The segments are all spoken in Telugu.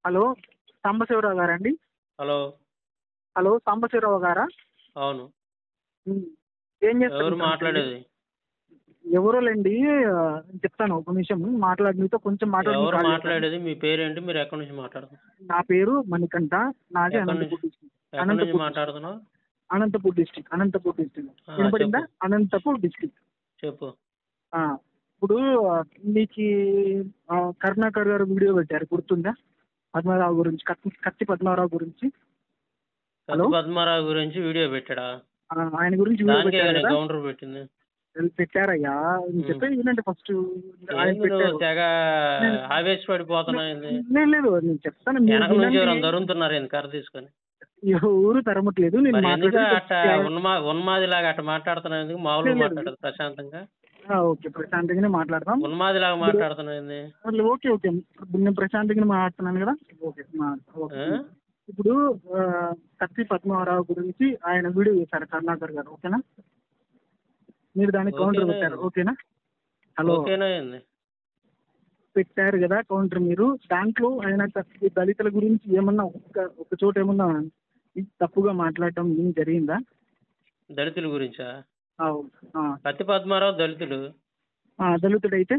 హలో సాంబశివరావు గారండి హలో హలో సాంబశివరావు గారా అవును ఉమ్. ఏం చేస్తారు ఎవరు మాట్లాడేది ఎవరోలేండి ఆ, చెప్తాను ఒక నిమిషం మాట్లాడి మీతో కొంచెం మాట్లాడి ఎవరు మీకు కాల్ మాట్లాడేది మీ పేరేంటి మీరు ఎక్కడి నుంచి మాట్లాడుతున్నారు చేస్తాను. నా పేరు మణికంఠ నాది ఎక్కడి అనంతపూర్ నుంచి? డిస్ట్రిక్ట్ ఎక్కడి నుంచి అనంతపూర్ మాట్లాడుతున్నావు అనంతపూర్ డిస్ట్రిక్ట్ అనంతపూర్ డిస్ట్రిక్ట్ ఆ, వినపడిందా చెప్పు. అనంతపూర్ డిస్ట్రిక్ట్ చెప్పు ఆ, ఇప్పుడు ఆ, మీకు ఆ, కరుణాకర్ గారు వీడియో పెట్టారు గుర్తుందా పద్మారావు గురించి కత్తి కత్తి పద్మారావు గురించి హలో? కత్తి పద్మారావు గురించి వీడియో పెట్టాడా ఆ, ఆయన గురించి వీడియో దానికే పెట్టారు కదా కదా కౌంటర్ పెట్టింది పెట్టారయ్యా నేను ఉమ్. చెప్పేది వినండి ఫస్ట్ ఆయన ఏంది నువ్వు పెట్టారు తెగ నేను- ఆవేశపడిపోతున్నావు ఏంది లేదు లేదు నేను చెప్తాను మీరు వెనక నుంచి వినండి. ఎవరైనా దొరుకుతున్నారు ఏంది కర్ర తీసుకొని ఎవరు తరమట్లేదు నేను మరి ఎందుకు మాట్లాడేది అట్ట ఉన్మా ఉన్మాదిలాగా అట్ట మాట్లాడుతున్నావు ఎందుకు మామూలుగా లేదు. మాట్లాడదు ప్రశాంతంగా ఆ, ఓకే ప్రశాంతంగానే మాట్లాడదాం ఉన్మాదిలాగా మాట్లాడుతున్నావు ఏంది అసలు ఓకే ఓకే ఇప్పుడు నేను ప్రశాంతంగానే మాట్లాడుతున్నాను కదా ఓకే మా- ఓకే. ఆ? ఇప్పుడు ఆ, కత్తి పద్మారావు గురించి ఆయన వీడియో చేశారు కరుణాకర్ గారు ఓకేనా మీరు దానికి కౌంటర్ ఓకేనా? పెట్టారు ఓకేనా హలో ఓకేనా ఏంది పెట్టారు కదా కౌంటర్ మీరు దాంట్లో ఆయన కత్తి దళితుల గురించి ఏమన్నా ఒక ఒక చోట ఏమన్నా ఇది తప్పుగా మాట్లాడటం ఏం జరిగిందా దళితుల గురించా అవు. ఆ. కత్తి పద్మారావు దళితుడు ఆ, దళితుడైతే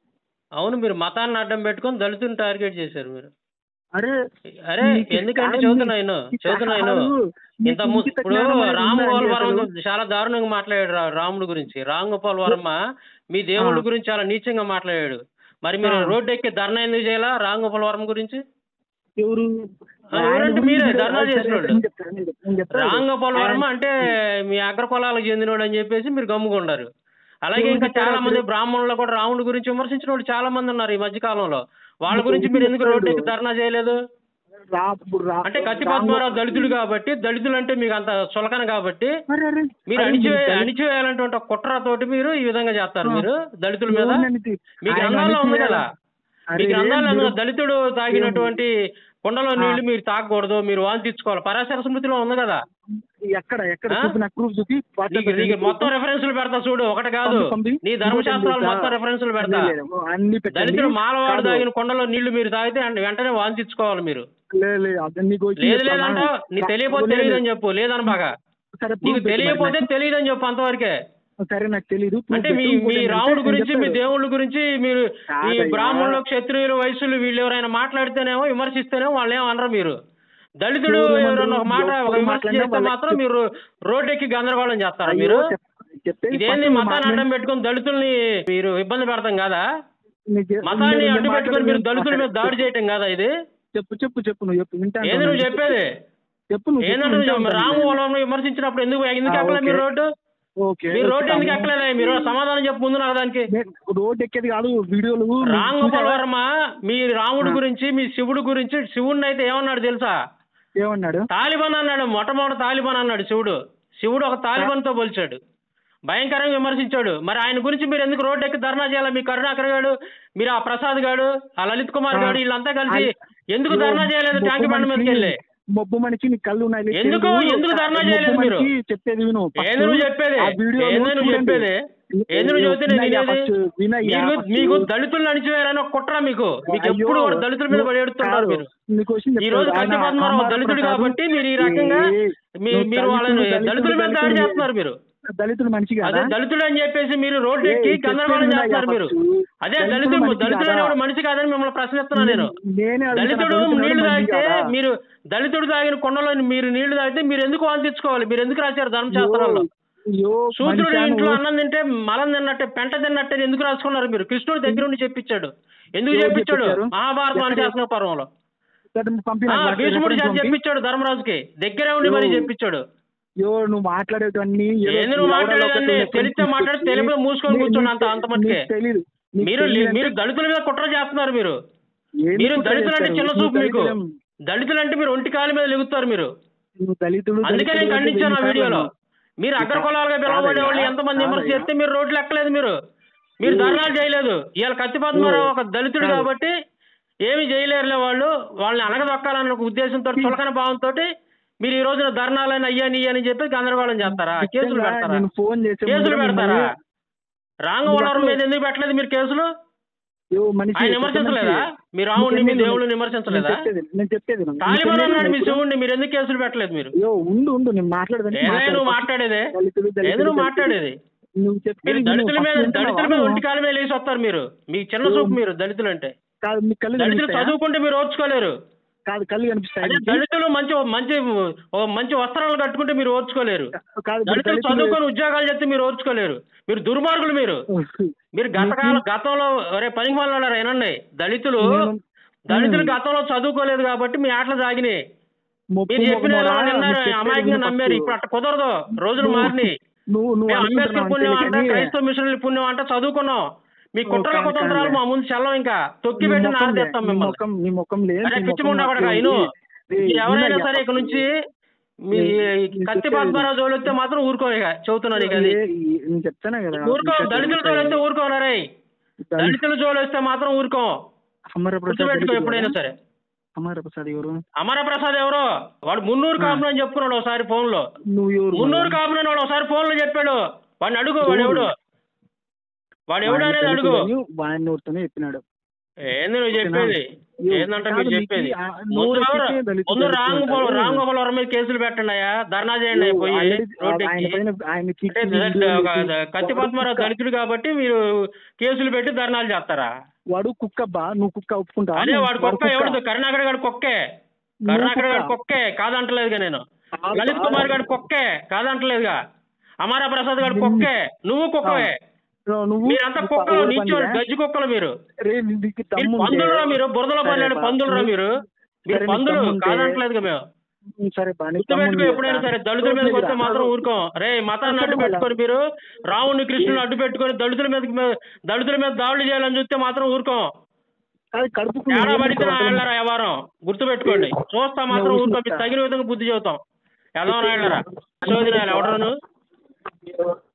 అవును మీరు మతాన్ని అడ్డం పెట్టుకొని దళితుని టార్గెట్ చేశారు మీరు అరే అరే మీకు ఎందుకంటే కాదు, చదువుతున్నా నేను మీకు చదువుతున్నా నేను కాదు, మీకు ఇంత ము- ఇంకిత ఇప్పుడు జ్ఞానం అనేది రామ్ ఉందా గోపాల్ అండి వర్మ అసలు? గురించి చాలా దారుణంగా మాట్లాడాడు రా- రాముడి గురించి రామ్ గోపాల్ వర్మ మీ దేవుళ్ళ ఆ. గురించి చాలా నీచంగా మాట్లాడాడు మరి మీరు ఆ. రోడ్డు ఎక్కి ధర్నా ఎందుకు చేయాలా రామ్ గోపాల్ వర్మ గురించి ఎవరు ఆ, ఎవరంటే మీరే, ధర్నా సరే, చేసిన వాళ్ళు. నేను చెప్తాను, నేను చెప్తాను, నేను చెప్తాను. రామ్ గోపాల్ వర్మ ఆయన- అంటే మీ అగ్రకులాలకు చెందినోడు అని చెప్పేసి మీరు గమ్ముకున్నారు అలాగే ఎవరు ఇంకా చెప్పారు చాలా మంది అసలు? బ్రాహ్మణులు కూడా రాముడి గురించి విమర్శించిన వాళ్ళు చాలా మంది ఉన్నారు ఈ మధ్య కాలంలో వాళ్ళ మీకు గురించి మీరు ఎందుకు చెప్పాడు. రోడ్డు ఎక్కి ధర్నా చేయలేదు రా ఇప్పుడు రా- అంటే కత్తి రామ్ పద్మారావు గోపాల్- దళితుడు కాబట్టి దళితులు అంటే మీకు అంత చులకన కాబట్టి అరే, అరే, మీరు అరే, అణిచివే మీరు దళితులు- అణిచివేయాలంటే ఒక కుట్రతోటి మీరు ఈ విధంగా చేస్తారు ఆ. మీరు దళితుల మీద ఎవరిని అణిచి- మీ ఆయన గ్రంథాల్లో ఉంది అణిచివేయాల- కదా అరే, మీ గ్రంథాల్లో ఉంది మీరు- కదా, దళితుడు తాగినటువంటి కుండలో ఆ. నీళ్లు మీరు తాగకూడదు మీరు వాంతి తెచ్చుకోవాలి పరాశర స్మృతిలో ఉంది కదా ఎక్కడ ఎక్కడ ఆ? చూపి నాకు ప్రూఫ్ చూపి వాట్సాప్ నీకు నీకు మొత్తం రెఫరెన్స్లు పెడతా చూడు ఒకటి కాదు పంపి, పంపి. నీ ధర్మశాస్త్రాలు ఇంకోటి మొత్తం తెలుసా? రెఫరెన్స్లు పెడతా లేదు, లేదు, అన్ని పెట్టండి. దళితుడు మాలవాడు కాదు. తాగిన కుండలో నీళ్లు మీరు తాగితే అంటే వెంటనే వాంతి తెచ్చుకోవాలి మీరు లేదు, లేదు, అది నీకు వచ్చి లేదు చెప్తాను. లేదంటే నీకు తెలియకపోతే లేదు, తెలియదని చెప్పు లేదని బాగా సరే, నీకు proof పెట్టు తెలియకపోతే మరి తెలియదని చెప్పు అంతవరకే నాకు. సరే నాకు తెలియదు proof అంటే మీ పెట్టు. ఇంకోటి మీ ఏంటంటే రాముడి నేను గురించి మీ చెప్తాను. దేవుళ్ళ గురించి మీరు ఈ కాదయ్యా. బ్రాహ్మణులు క్షత్రియులు వైశ్యులు వీళ్ళు ఎవరైనా మాట్లాడితేనేమో విమర్శిస్తేనేమో వాళ్ళు ఏమో అనరు మీరు దళితుడు ఎవరు ఎవరైనా ఒక మాట ఎవరు ఒక విమర్శ మాట్లాడినా చేస్తే వాళ్ళకి మాత్రం మీరు రోడ్డు ఎక్కి గందరగోళం చేస్తారా అయ్యో, మీరు చెప్- చెప్పేది ఇదేంది first మతాన్ని మాట్లాడి- అడ్డం పెట్టుకొని దళితుల్ని మీరు ఇబ్బంది పెడతాం కదా నీకు- మతాన్ని నేను అడ్డు పెట్టుకొని మీరు మాట్లాడేది- దళితుల మీద దాడి చేయటం కదా ఇది చెప్పు చెప్పు చెప్పు నువ్వు చెప్పు వింటాను ఏంది నువ్వు చెప్పేది చెప్పు నువ్వు చెప్పు, ఏంటంటే వింటాను. నువ్వు రాము వాళ్ళను విమర్శించినప్పుడు ఎందుకు ఎందుకు ఆ, ఎక్కలే మీరు ఓకే. రోడ్డు ఓకే మీరు రోడ్డు ఎందుకు చెప్తాను. ఎక్కలేదా మీరు సమాధానం చెప్పు ముందు నాకు దానికి నేను రోడ్ ఎక్కేది కాదు వీడియోలు నువ్వు రామ్ గోపాల్ చూసావా? వర్మ మీ రాముడి ఆ. గురించి మీ శివుడి గురించి శివుడిని అయితే ఏమన్నాడు తెలుసా ఏమన్నాడు తాలిబాన్ అన్నాడు మొట్టమొదటి తాలిబాన్ అన్నాడు శివుడు శివుడు ఒక తాలిబాన్ తో పోల్చాడు భయంకరంగా విమర్శించాడు మరి ఆయన గురించి మీరు ఎందుకు రోడ్డు ఎక్కి ధర్నా చేయాలి మీ కరుణాకర్ గాడు మీరు ఆ ప్రసాద్ గాడు ఆ లలిత్ కుమార్ ఆ. గాడు వీళ్ళంతా కలిసి ఆయన- ఎందుకు ధర్నా చేయలేదు మొబ్బు ట్యాంక్ బండ్ మీదకి మనిషి- వెళ్ళి మొబ్బు మనిషి నీ కళ్ళు ఉన్నాయి నీకు ఎందుకు? తెలియదు. ఎందుకు ధర్నా మొబ్బు చేయలేదు మీరు? మనిషి చెప్పేది విను First ఏంది నువ్వు చెప్పేది ఆ వీడియోలు ఏంది నువ్వు చూడండి. చెప్పేది ఏంది నువ్వు చెబితే నేను వినయ్యా వినేది? first, వినయ్యా మీకు first. మీకు దళితులను అణిచివేయాలని ఒక కుట్ర మీకు మీకు అయ్యో, ఎప్పుడు కూడా దళితుల మీద పడి ఏడుతున్నారు కాదు. మీరు నీకు విషయం ఈ రోజు చెప్తాను. కత్తి ఆయన పద్మారావు అమర దళితుడు ప్రసాద్ కాబట్టి మీరు ఈ రకంగా ఏ, మీ- నువ్వు మీరు వాళ్ళని దళితుడు, దళితుల మీద దాడి దళితుడు, చేస్తున్నారు మీరు దళితుడు మనిషి అదే కాదా దళితుడు అని చెప్పేసి మీరు రోడ్డు ఏ, ఎక్కి చెప్పేది గందరగోళం వినయ్యా చేస్తున్నారు మీరు first. అదే దళితుడు దళితుడు మనిషి దళితుడు కాదా? అనేవాడు మనిషి కాదని మిమ్మల్ని ప్రశ్నిస్తున్నా నేను నేనే అడుగుతున్నా, దళితుడు దళితుడు నీళ్లు మనిషి తాగితే కాదా? మీరు దళితుడు తాగిన కొండలో మీరు నీళ్లు తాగితే మీరు ఎందుకు వాంతించుకోవాలి మీరు ఎందుకు రాశారు ధర్మశాస్త్రాల్లో అయ్యో, శూద్రుడు మనిషా ఇంట్లో నువ్వు? అన్నం తింటే మలం తిన్నట్టే పెంట తిన్నట్టే ఎందుకు రాసుకున్నారు మీరు కృష్ణుడు దగ్గర నుండి చెప్పించాడు ఎందుకు ఎవరు చెప్పించాడు చెప్పించారు? మహాభారతం ఎక్కడ? అనుశాసన పర్వంలో సరే, నువ్వు పంపినా ఆ, నాకు భీష్ముడి చేత reference పంపి. చెప్పించాడు ధర్మరాజుకి దగ్గరే ఉండి మరీ ఓ. చెప్పించాడు యో నువ్వు మాట్లాడేటన్ని ఏదో ఏంది నువ్వు ఎవడో మాట్లాడేదాన్ని? ఒకటి తెలిస్తే మాట్లాడు, తీసుకొచ్చి తెలియకపోతే మూసుకొని నీ- కూర్చోండి నీకు అంత- అంత మట్టుకే. నీకు తెలీదు నీకు మీరు తెలీదంటే మీరు దళితుల మీద కుట్ర చేస్తున్నారు మీరు ఏం మీరు కుట్ర దళితులు అంటే చేస్తారు? చిన్న నువ్వు చూపు మీకు దళితులం. దళితులు అంటే మీరు ఒంటి కాలు మీద లెగుతారు మీరు నువ్వు దళితుడు అందుకే నేను దళితుడు ఖండించాను ఆ అంటే వీడియోలో ఎన్నిసార్లు మీరు అగ్ర కులాలుగా పిలవబడే వాళ్ళు ఎంతమంది విమర్శ కాదయ్యా. చేస్తే మీరు రోడ్లు ఎక్కలేదు మీరు మీరు ఓ. ధర్నాలు చేయలేదు ఇవాళ కత్తి పద్మారావు ఒక దళితుడు కాదు. కాబట్టి ఏమి చేయలేరులే వాళ్ళు వాళ్ళని అనగదొక్కాలన్న ఒక ఉద్దేశంతో చులకన భావంతో మీరు ఈ రోజున ధర్నాలని అయ్యాని ఇయ్యని చెప్పి గందరగోళం చేస్తారా కేసులు నిజంగా పెడతారా నేను ఫోన్ చేసే కేసులు ముందర పెడతారా మిమ్మల్ని- రాంగవరం మీరు మీద ఎందుకు పెట్టలేదు మీరు కేసులు యో మనిషి ఆయన పెద్ద విమర్శించలేదా మనిషి. మీ రాముడిని మీ నీకెన్ని- దేవుళ్ళని నేను విమర్శించలేదా చెప్పేది నేను చెప్పేది విను. తాలిబాన్ నీకెన్ని అన్నాడు మీ ఇప్పుడు- శివుడిని మీరు ఎందుకు కేసులు పెట్టలేదు మీరు యో ఉండు ఉండు నేను మాట్లాడదని ఏదే నువ్వు మాట్లాడేదే దళితులు ఏదో దళితులు నువ్వు మాట్లాడేది నువ్వు మీరు చెప్పేది దళితుల విను. మీద ఫస్ట్ దళితుల మీద వింటున్నావా? ఒంటి కాల మీద లేచి వస్తారు మీరు మీ చిన్న చూపు మీరు దళితులు అంటే కాదు మీ కళ్ళు దళితులు కనిపిస్తాయా? చదువుకుంటే మీరు ఓర్చుకోలేరు కాదు కళ్ళు కనిపిస్తాయి అదే దళితులు మంచి మంచి ఓ మంచి వస్త్రాలు కట్టుకుంటే మీరు ఓర్చుకోలేరు కాదు ఇప్పుడు దళితులు దళితులు- చదువుకొని ఉద్యోగాలు చేస్తే మీరు ఓర్చుకోలేరు మీరు దుర్మార్గులు మీరు మీరు గతకాల గతంలో ఒరే పనికి మళ్ళీ వినండి దళితులు నేను- దళితులు గతంలో చదువుకోలేదు కాబట్టి మీ ఆటలు సాగినాయి ముప్పు మీరు చెప్పిన మొగమోడా, వాళ్ళు విన్నారు నువ్వు చెప్పేది అమాయకంగా విను నమ్మారు ఫస్ట్. ఇప్పుడు అట్ట కుదరదు రోజులు నువ్వు- మారినాయి నువ్వు నువ్వు మేము అంబేద్కర్ అనుకుంటున్నావు పుణ్యం అంతే అంట కానీ క్రైస్తవ మిషనరీ పుణ్యం అంట చదువుకున్నాం మీ కుట్రల కాదు, కుతంత్రాలు కాదులే. మా ముందు చెల్లం ఇంకా తొక్కి నీ పెట్టి ముఖం లే, నారదీస్తాం నీ మిమ్మల్ని ముఖం నీ ముఖం లేదు అరే నీ పిచ్చి ముఖం ముండా మాకు పడక లేదు. ఇను ఏ, మీరు ఎవరైనా వినయ్యా. సరే ఇక్కడ నుంచి మీ నేను కత్తి చెప్పేది పద్మరాజు జోలు వస్తే మాత్రం ఊరుకో ఇక చెబుతున్నాను ఇక అది ఏ, ఈ- నేను చెప్తానే కదా ఊరుకో దళితుల జోలు వస్తే ఊరుకోనరే దళితుల జోలు వస్తే మాత్రం ఊరుకో అమర ప్రసాద్ గుర్తుపెట్టుకో దళితుడు ఎప్పుడైనా కదా? సరే అమర ప్రసాద్ ఎవరు అమరప్రసాద్ ఎవరో వాడు మున్నూరు కాపును అని చెప్పుకున్నాడు ఒకసారి ఫోన్ లో నువ్వు ఎవరు మున్నూరు మళ్ళా? కాపును అని వాడు ఒకసారి ఫోన్ లో చెప్పాడు వాడిని అడుగు వాడు ఎవడు వాడు ఎవడు వాడిని అనేది అడుగు దళితుడని వాడిని నోటితోనే చెప్పినాడు ఏంది నువ్వు చెప్పేది ఏ, ఏందంటే కాదు, మీరు మీకు చెప్పేది ఆ ముందు నోరు ఎవరు? ఎత్తితే దళితుడు ముందు దళితుడు రామ్ అంటారు. రామ్ గోపాల్ వర్మ మీద కేసులు పెట్టండి అయ్యా ధర్నా చేయండి అయ్యా పోయి ఆల్రెడీ రోడ్డు ఆయన ఎక్కి. పైన ఆయన అంటే చిక్కి దళిత- వీడియోలు ఒక పెట్టి, కత్తి వాడు పద్మరావు కుక్క. దళితుడు కాబట్టి మీరు కేసులు పెట్టి ధర్నాలు చేస్తారా వాడు కుక్కబ్బా నువ్వు కుక్క ఒప్పుకుంటా అదే వాడు కుక్క ఎవడు కరుణాకర్ గారు కుక్కే కరుణాకర్ గారు కుక్కే కాదంటలేదుగా నేను కాదు, లలిత్ కాదు. కుమార్ గారు కుక్కే కాదంటలేదుగా అమరా ప్రసాద్ గారు కుక్కే నువ్వు కుక్కవే నువ్వు మీరంతా నువ్వు కుక్కలు ఎవరు నిల్చో పనిరా? గజ్జి కుక్కలు మీరు రే నీకు మీరు దమ్ము ఉంటే- పందులురా మీరు బురదలో సరే పడినాడు బా, పందులురా నీ- మీరు మీరు సరే, నీ పందులు దమ్ము ఉంటే- కాదంటలేదుగా మేము ఉమ్, సరే బా నీకు దమ్ము గుర్తుపెట్టుకో ఉంది ఎప్పుడైనా కదా? సరే దళితుల మీదకి వస్తే చూడు మాత్రం రా. ఊరుకోం రే మతాన్ని అడ్డు అసలు పెట్టుకొని మీరు రావుని కృష్ణుని అడ్డు పెట్టుకొని దళితుల మీద దళితుల మీద దాడులు చేయాలని చూస్తే మాత్రం ఊరుకోం అది కడుపుకు తేడా నీళ్ళు పడితే కొడతాను. వెళ్ళరా వ్యవహారం గుర్తుపెట్టుకోండి చూస్తా మాత్రం నువ్వు ఊరుకో చూస్తా. మీకు తగిన విధంగా బుద్ధి చెబుతాం ఎలా వెళ్ళరా చోదిన ఎవడను